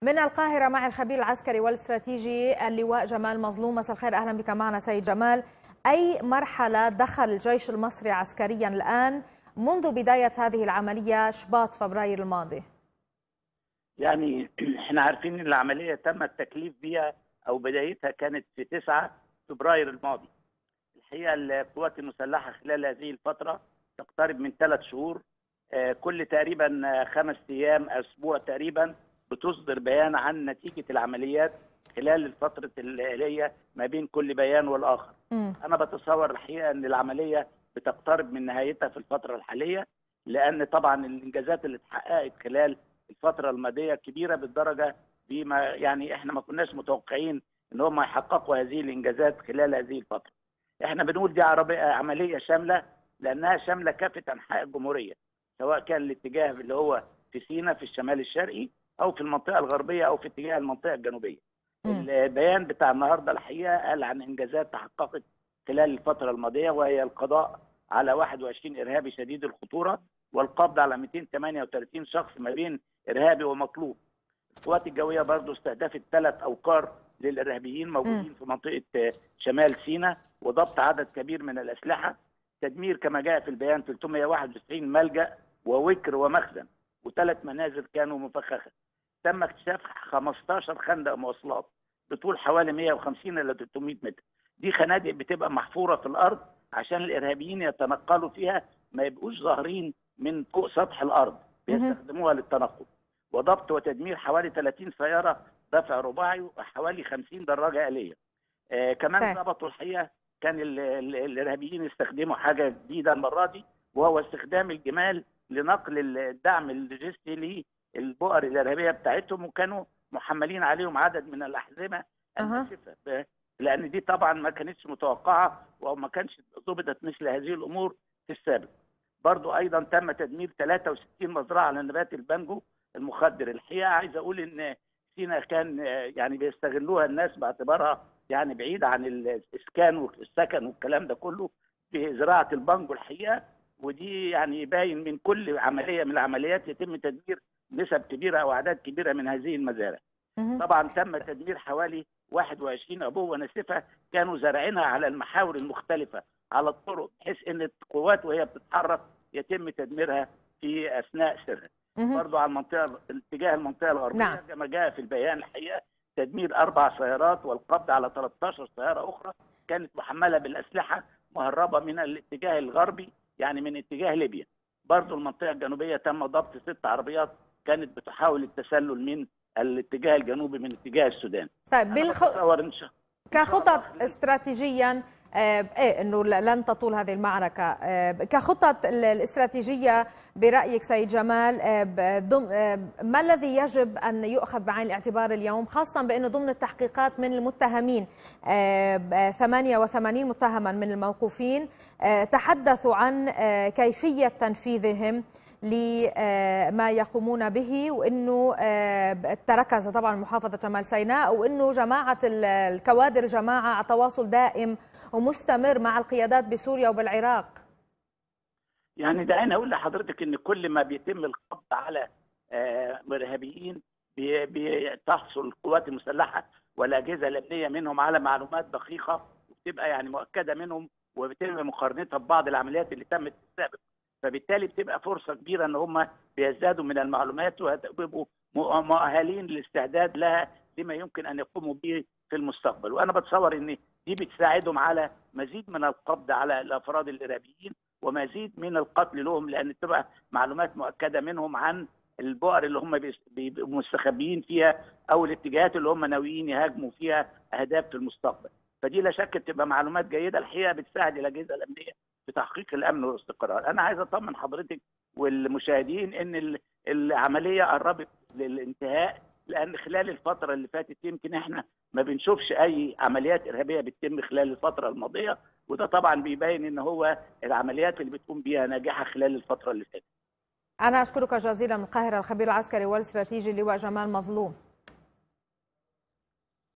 من القاهرة مع الخبير العسكري والاستراتيجي اللواء جمال مظلوم مساء الخير أهلا بك معنا سيد جمال أي مرحلة دخل الجيش المصري عسكريا الآن منذ بداية هذه العملية شباط فبراير الماضي يعني احنا عارفين ان العملية تم التكليف بها او بدايتها كانت في 9 فبراير الماضي الحقيقة القوات المسلحة خلال هذه الفترة تقترب من ثلاث شهور كل تقريبا خمس ايام اسبوع تقريبا بتصدر بيان عن نتيجه العمليات خلال الفتره اللي هي ما بين كل بيان والاخر. م. انا بتصور الحقيقه ان العمليه بتقترب من نهايتها في الفتره الحاليه لان طبعا الانجازات اللي اتحققت خلال الفتره الماضيه كبيره بالدرجه بما يعني احنا ما كناش متوقعين ان هم يحققوا هذه الانجازات خلال هذه الفتره. احنا بنقول دي عمليه شامله لانها شامله كافه انحاء الجمهوريه. سواء كان الاتجاه اللي هو في سيناء في الشمال الشرقي او في المنطقه الغربيه او في اتجاه المنطقه الجنوبيه. م. البيان بتاع النهارده الحقيقه قال عن انجازات تحققت خلال الفتره الماضيه وهي القضاء على 21 ارهابي شديد الخطوره والقبض على 238 شخص ما بين ارهابي ومطلوب. القوات الجويه برضه استهدفت ثلاث اوقار للارهابيين موجودين م. في منطقه شمال سيناء وضبط عدد كبير من الاسلحه تدمير كما جاء في البيان 391 ملجا ووكر ومخزن وثلاث منازل كانوا مفخخه. تم اكتشاف 15 خندق مواصلات بطول حوالي 150 الى 300 متر. دي خنادق بتبقى محفوره في الارض عشان الارهابيين يتنقلوا فيها ما يبقوش ظاهرين من فوق سطح الارض بيستخدموها للتنقل. وضبط وتدمير حوالي 30 سياره دفع رباعي وحوالي 50 دراجه اليه. آه كمان ضبطوا الحقيقه كان الارهابيين يستخدموا حاجه جديده المره دي وهو استخدام الجمال لنقل الدعم اللوجستي للبؤر الارهابيه بتاعتهم وكانوا محملين عليهم عدد من الاحزمه الناسفه أه. لان دي طبعا ما كانتش متوقعه وما كانش ضبطت مثل هذه الامور في السابق. برضو ايضا تم تدمير 63 مزرعه لنبات البانجو المخدر الحقيقه عايز اقول ان سينا كان يعني بيستغلوها الناس باعتبارها يعني بعيد عن الاسكان والسكن والكلام ده كله بزراعه البانجو الحقيقه ودي يعني باين من كل عمليه من العمليات يتم تدمير نسب كبيره او اعداد كبيره من هذه المزارع. طبعا تم تدمير حوالي 21 ابوه ناسفه كانوا زارعينها على المحاور المختلفه على الطرق بحيث ان القوات وهي بتتحرك يتم تدميرها في اثناء سرها. برضه على المنطقه اتجاه المنطقه الغربيه نعم. كما جاء في البيان الحقيقه تدمير اربع سيارات والقبض على 13 سياره اخرى كانت محمله بالاسلحه مهربه من الاتجاه الغربي يعني من اتجاه ليبيا. برضه المنطقه الجنوبيه تم ضبط ست عربيات كانت بتحاول التسلل من الاتجاه الجنوبي من اتجاه السودان. طيب بالخ... كخطط استراتيجيا ايه انه لن تطول هذه المعركه كخطط الاستراتيجيه برايك سيد جمال ما الذي يجب ان يؤخذ بعين الاعتبار اليوم خاصه بانه ضمن التحقيقات من المتهمين 88 متهما من الموقوفين تحدثوا عن كيفيه تنفيذهم لما يقومون به وانه تركز طبعا محافظه شمال سيناء وانه جماعه الكوادر جماعه على تواصل دائم ومستمر مع القيادات بسوريا وبالعراق يعني دعيني اقول لحضرتك ان كل ما بيتم القبض على ارهابيين بتحصل القوات المسلحه والاجهزه الامنيه منهم على معلومات دقيقه وبتبقى يعني مؤكده منهم وبيتم مقارنتها ببعض العمليات اللي تمت في السابق فبالتالي بتبقى فرصه كبيره ان هم بيزدادوا من المعلومات ويبقوا مؤهلين للاستعداد لها لما يمكن ان يقوموا به في المستقبل وانا بتصور ان دي بتساعدهم على مزيد من القبض على الافراد الارهابيين ومزيد من القتل لهم لان بتبقى معلومات مؤكده منهم عن البؤر اللي هم بيبقوا مستخبيين فيها او الاتجاهات اللي هم ناويين يهاجموا فيها اهداف في المستقبل فدي لا شك بتبقى معلومات جيده الحقيقه بتساعد الاجهزه الامنيه في تحقيق الامن والاستقرار انا عايز اطمن حضرتك والمشاهدين ان العمليه قربت للانتهاء لان خلال الفتره اللي فاتت يمكن احنا ما بنشوفش اي عمليات ارهابيه بتتم خلال الفتره الماضيه وده طبعا بيبين ان هو العمليات اللي بتقوم بيها ناجحه خلال الفتره اللي فاتت انا اشكرك جزيلا من القاهره الخبير العسكري والاستراتيجي اللواء جمال مظلوم